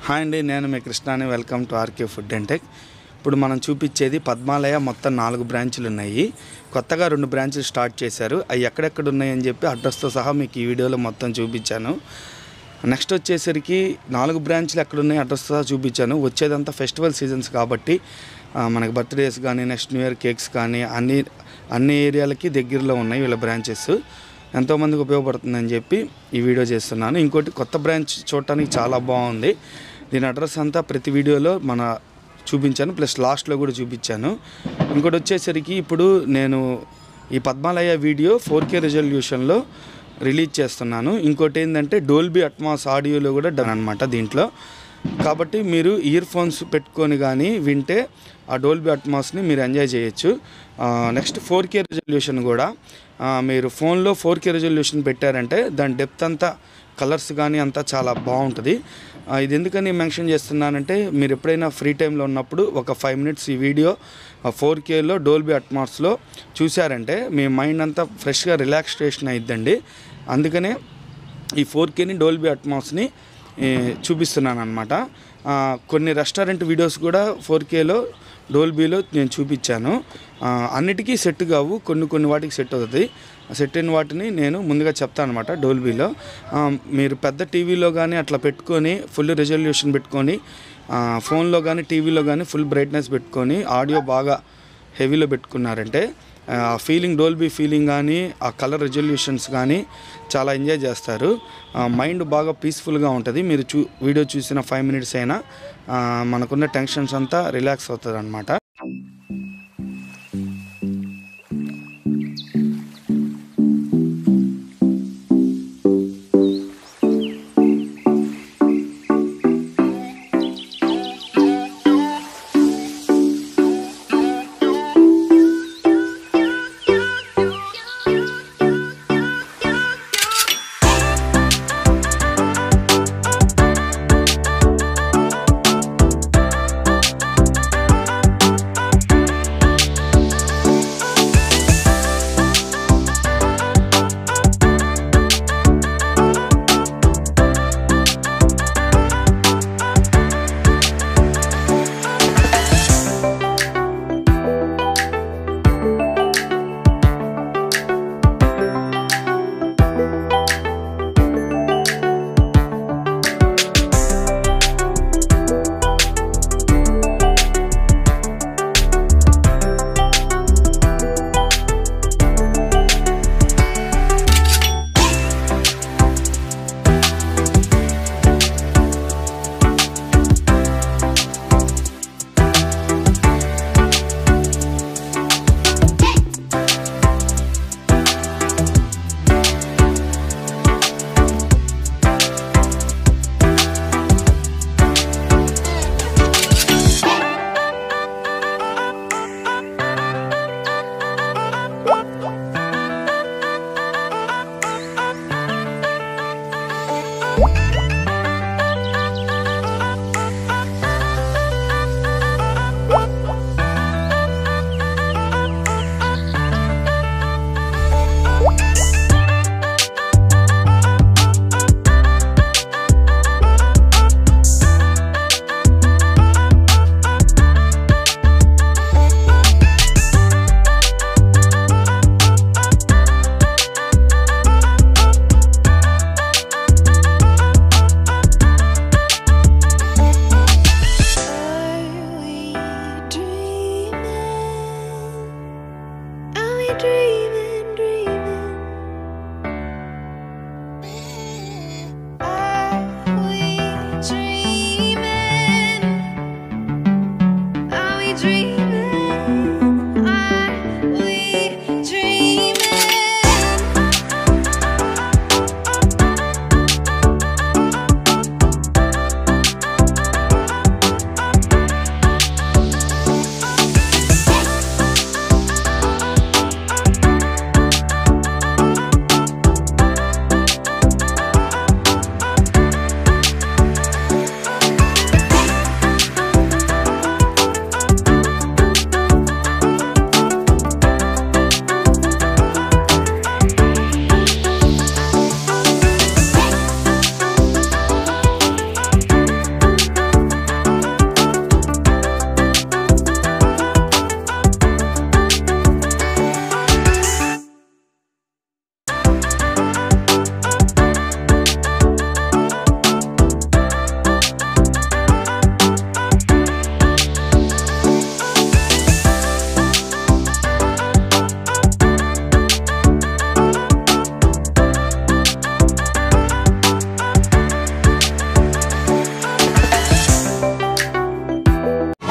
Hi అండి నేను మీ కృష్ణాని welcome to RK food and tech ఇప్పుడు మనం చూపించేది పద్మాలయ మొత్తం నాలుగు బ్రాంచులు ఉన్నాయి కొత్తగా రెండు బ్రాంచులు స్టార్ట్ చేశారు అవి ఎక్కడెక్కడ ఉన్నాయని చెప్పి అడ్రస్తో సహా మీకు ఈ వీడియోలో మొత్తం చూపించాను నెక్స్ట్ వచ్చేసరికి నాలుగు బ్రాంచ్లు ఎక్కడ ఉన్నాయి అడ్రస్ సహా చూపించాను వచ్చేదంతా ఫెస్టివల్ సీజన్స్ కాబట్టి ఆ, మనకి బర్త్డేస్ కానీ నెక్స్ట్ న్యూ ఇయర్ కేక్స్ కానీ అన్ని అన్ని ఏరియాలకి దగ్గరలో ఉన్నాయి వీళ్ళ బ్రాంచెస్ ఎంతోమందికి ఉపయోగపడుతుందని చెప్పి ఈ వీడియో చేస్తున్నాను ఇంకోటి కొత్త బ్రాంచ్ చూడటానికి చాలా బాగుంది దీని అడ్రస్ అంతా ప్రతి వీడియోలో మన చూపించాను ప్లస్ లాస్ట్లో కూడా చూపించాను ఇంకోటి వచ్చేసరికి ఇప్పుడు నేను ఈ పద్మాలయ వీడియో ఫోర్ కే రెజల్యూషన్లో రిలీజ్ చేస్తున్నాను ఇంకోటి ఏంటంటే డోల్బీ అట్మాస్ ఆడియోలో కూడా డన్ అనమాట దీంట్లో కాబట్టి మీరు ఇయర్ ఫోన్స్ పెట్టుకొని కానీ వింటే ఆ డోల్బీ అట్మాస్ని మీరు ఎంజాయ్ చేయొచ్చు నెక్స్ట్ ఫోర్ కే రెజల్యూషన్ కూడా ఆ, మీరు ఫోన్లో ఫోర్ కే రెజల్యూషన్ పెట్టారంటే దాని డెప్త్ అంతా కలర్స్ కానీ అంతా చాలా బాగుంటుంది ఆ, ఇది ఎందుకని మెన్షన్ చేస్తున్నానంటే మీరు ఎప్పుడైనా ఫ్రీ టైంలో ఉన్నప్పుడు ఒక ఫైవ్ మినిట్స్ ఈ వీడియో ఫోర్ కేలో డోల్బీ అట్మాస్లో చూశారంటే మీ మైండ్ అంతా ఫ్రెష్గా రిలాక్సేషన్ అయిద్దండి అందుకనే ఈ ఫోర్ కేని డోల్బీ అట్మాస్ని చూపిస్తున్నాను అనమాట కొన్ని రెస్టారెంట్ వీడియోస్ కూడా ఫోర్ కేలో డోల్బీలో నేను చూపించాను ఆ, అన్నిటికీ సెట్ కావు కొన్ని కొన్ని వాటికి సెట్ అవుతుంది సెట్ అయిన వాటిని నేను ముందుగా చెప్తాను అనమాట డోల్బీలో ఆ, మీరు పెద్ద టీవీలో కానీ అట్లా పెట్టుకొని ఫుల్ రెజల్యూషన్ పెట్టుకొని ఆ, ఫోన్లో కానీ టీవీలో కానీ ఫుల్ బ్రైట్నెస్ పెట్టుకొని ఆడియో బాగా హెవీలో పెట్టుకున్నారంటే ఆ ఫీలింగ్ డోల్బీ ఫీలింగ్ కానీ ఆ కలర్ రెజల్యూషన్స్ కానీ చాలా ఎంజాయ్ చేస్తారు ఆ మైండ్ బాగా పీస్ఫుల్గా ఉంటుంది మీరు చూ వీడియో చూసిన ఫైవ్ మినిట్స్ అయినా ఆ, మనకున్న టెన్షన్స్ అంతా రిలాక్స్ అవుతుంది అనమాట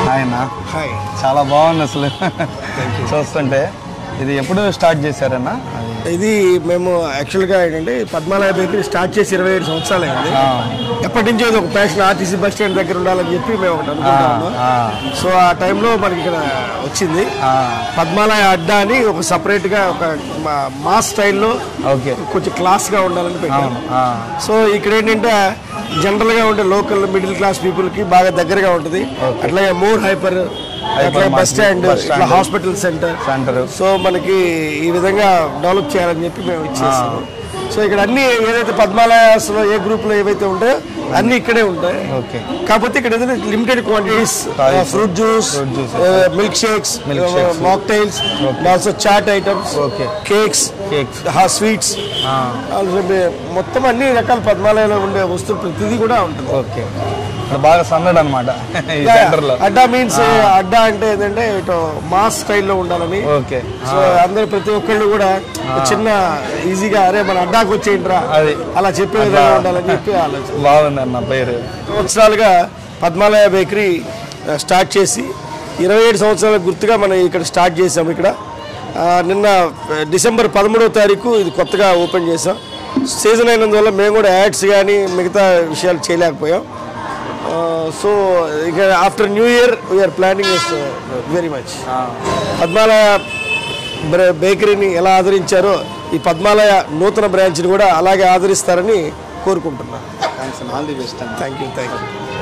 ఆయన హాయ్ చాలా బాగుంది అసలు చూస్తుంటే ఇది ఎప్పుడు స్టార్ట్ చేశారన్నా అది ఇది మేము యాక్చువల్గా ఏంటంటే పద్మాలయ బేకరీ స్టార్ట్ చేసి ఇరవై ఏడు సంవత్సరాలు అయింది ఆ, ఎప్పటి నుంచో ఇది ఒక ప్యాషన్ ఆర్టీసీ బస్ స్టాండ్ దగ్గర ఉండాలని చెప్పి మేము ఒకటి ఆ, అనుకుంటాము ఆ, సో ఆ టైంలో మనకి ఇక్కడ వచ్చింది ఆ, పద్మాలయ అడ్డా అని ఒక సపరేట్గా ఒక మా- మాస్ స్టైల్లో ఓకే కొంచెం క్లాస్గా ఉండాలని పెట్టాము అవును ఆ, సో ఇక్కడ ఏంటంటే జనరల్గా ఉండే లోకల్ మిడిల్ క్లాస్ పీపుల్కి బాగా దగ్గరగా ఉంటుంది Okay. అట్లాగే మోర్ హైపర్ అట్లాగే bus market, stand bus stand. ఇట్లా హాస్పిటల్ సెంటర్ సెంటర్ సో మనకి ఈ విధంగా డెవలప్ చేయాలని చెప్పి మేము ఇచ్చేసాము సో ఇక్కడ అన్ని ఏదైతే పద్మాలయాస్లో ఏ గ్రూప్లో ఏవైతే ఉంటాయో అన్ని ఇక్కడే ఉంటాయి ఓకే కాకపోతే ఇక్కడ ఏదైతే limited quantities Toys. Fruit juice Fruit juice. Milk shakes Milk shakes. Mocktails also chaat items Okay. Cakes cakes sweets ఆ, మొత్తం అన్ని రకాల పద్మాలయంలో ఉండే వస్తువులు ప్రతిదీ కూడా ఉంటుంది ఓకే ఇక్కడ బాగా సందడి అనమాట ఈ సెంటర్లో అడ్డా మీన్స్ అడ్డా అంటే ఏంటంటే ఇటు మాస్ స్టైల్లో ఉండాలని ఓకే సో అందరు ప్రతి ఒక్కళ్ళు కూడా ఒక చిన్న ఈజీగా అరే మన అడ్డాకి వచ్చేయండిరా అది. అలా చెప్పే విధంగా ఉండాలని చెప్పి ఆలోచన బాగుంది అన్న పేరు సంవత్సరాలుగా పద్మాలయ బేకరీ ఆ, స్టార్ట్ చేసి ఇరవై ఏడు సంవత్సరాల గుర్తుగా మనం ఇక్కడ స్టార్ట్ చేసాం ఇక్కడ ఆ, నిన్న ఆ, డిసెంబర్ పదమూడవ తారీఖు ఇది కొత్తగా ఓపెన్ చేసాం సీజన్ అయినందువల్ల మేము కూడా యాడ్స్ కానీ మిగతా విషయాలు చేయలేకపోయాం సో ఇక after new year we're planning is very much Padmalaya బ్ర- బేకరీని ఎలా ఆదరించారో ఈ పద్మాలయ నూతన బ్రాంచ్ని కూడా అలాగే ఆదరిస్తారని కోరుకుంటున్నాను థ్యాంక్స్ ఆల్ ది బెస్ట్ అన్న thank you thank you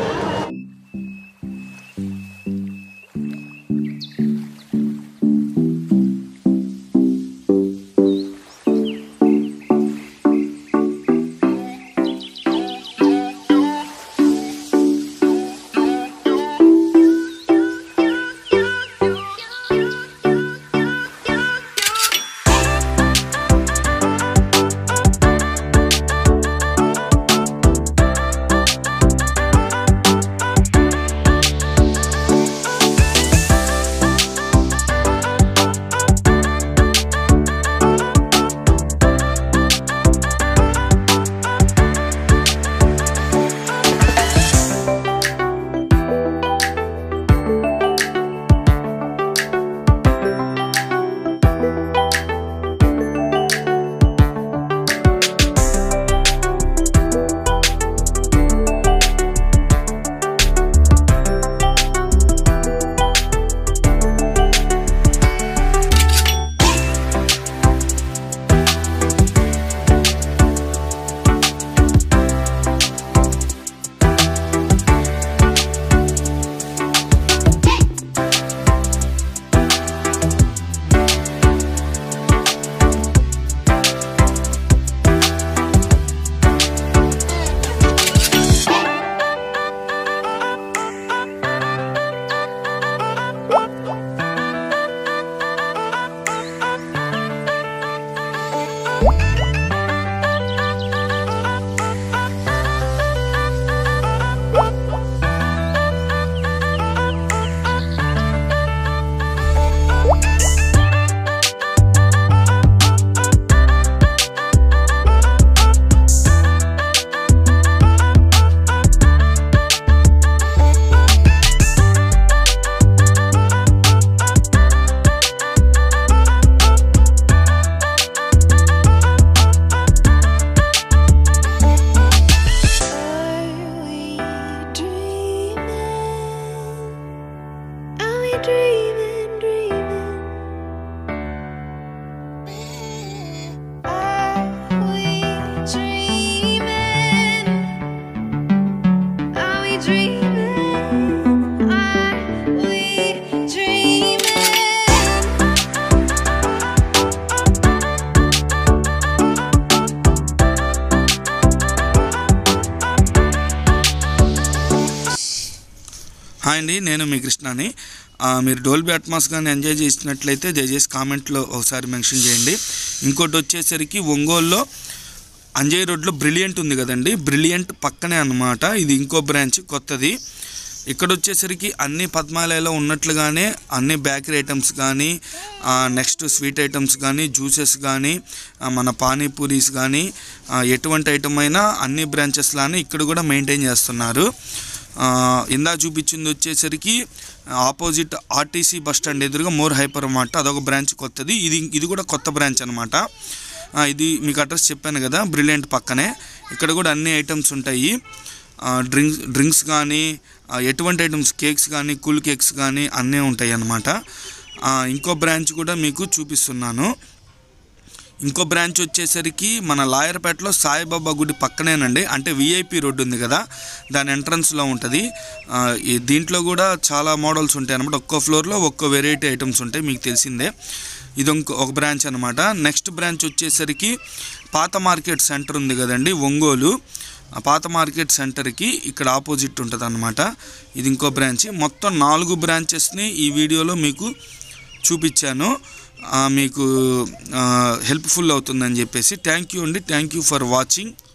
Are we dreaming? Are we dreaming, dreaming? Are we dreaming? Are we dreaming? Are we dreaming? Hi అండి నేను మీ కృష్ణని ఆ, మీరు డోల్బీ అట్మాస్ కానీ ఎంజాయ్ చేసినట్లయితే దయచేసి కామెంట్లో ఒకసారి మెన్షన్ చేయండి ఇంకోటి వచ్చేసరికి ఒంగోలులో అంజయ్ రోడ్లో బ్రిలియంట్ ఉంది కదండి బ్రిలియంట్ పక్కనే అన్నమాట ఇది ఇంకో బ్రాంచ్ కొత్తది ఇక్కడ వచ్చేసరికి అన్ని పద్మాలయలో ఉన్నట్లుగానే అన్ని బేకరీ ఐటమ్స్ కానీ నెక్స్ట్ స్వీట్ ఐటమ్స్ కానీ జ్యూసెస్ కానీ ఆ, మన పానీపూరీస్ కానీ ఆ, ఎటువంటి ఐటమ్ అయినా అన్ని బ్రాంచెస్లానే ఇక్కడ కూడా మెయింటైన్ చేస్తున్నారు ఆ, ఇందా చూపించింది వచ్చేసరికి ఆపోజిట్ ఆర్టీసీ బస్ స్టాండ్ ఎదురుగా మోర్ హైపర్ మార్ట్ అదొక బ్రాంచ్ కొత్తది ఇది ఇది కూడా కొత్త బ్రాంచ్ అనమాట ఇది మీకు అడ్రస్ చెప్పాను కదా బ్రిలియంట్ పక్కనే ఇక్కడ కూడా అన్ని ఐటమ్స్ ఉంటాయి ఆ, డ్రింక్స్ డ్రింక్స్ కానీ ఆ, ఎటువంటి ఐటమ్స్ కేక్స్ కానీ కూల్ కేక్స్ కానీ అన్నీ ఉంటాయి అన్నమాట ఆ, ఇంకో బ్రాంచ్ కూడా మీకు చూపిస్తున్నాను ఇంకో బ్రాంచ్ వచ్చేసరికి మన లాయర్పేటలో సాయిబాబా గుడి పక్కనేనండి అంటే విఐపి రోడ్డు ఉంది కదా దాని ఎంట్రన్స్లో ఉంటుంది ఆ, ఈ దీంట్లో కూడా చాలా మోడల్స్ ఉంటాయి అనమాట ఒక్కో ఫ్లోర్లో ఒక్కో వెరైటీ ఐటమ్స్ ఉంటాయి మీకు తెలిసిందే ఇది ఇంకో ఒక బ్రాంచ్ అనమాట నెక్స్ట్ బ్రాంచ్ వచ్చేసరికి పాత మార్కెట్ సెంటర్ ఉంది కదండి ఒంగోలు ఆ పాత మార్కెట్ సెంటర్కి ఇక్కడ ఆపోజిట్ ఉంటుంది అనమాట ఇది ఇంకో బ్రాంచ్ మొత్తం నాలుగు బ్రాంచెస్ని ఈ వీడియోలో మీకు చూపించాను ఆ, మీకు హెల్ప్ఫుల్ అవుతుందని చెప్పేసి థ్యాంక్ యూ అండి థ్యాంక్ యూ ఫర్ వాచింగ్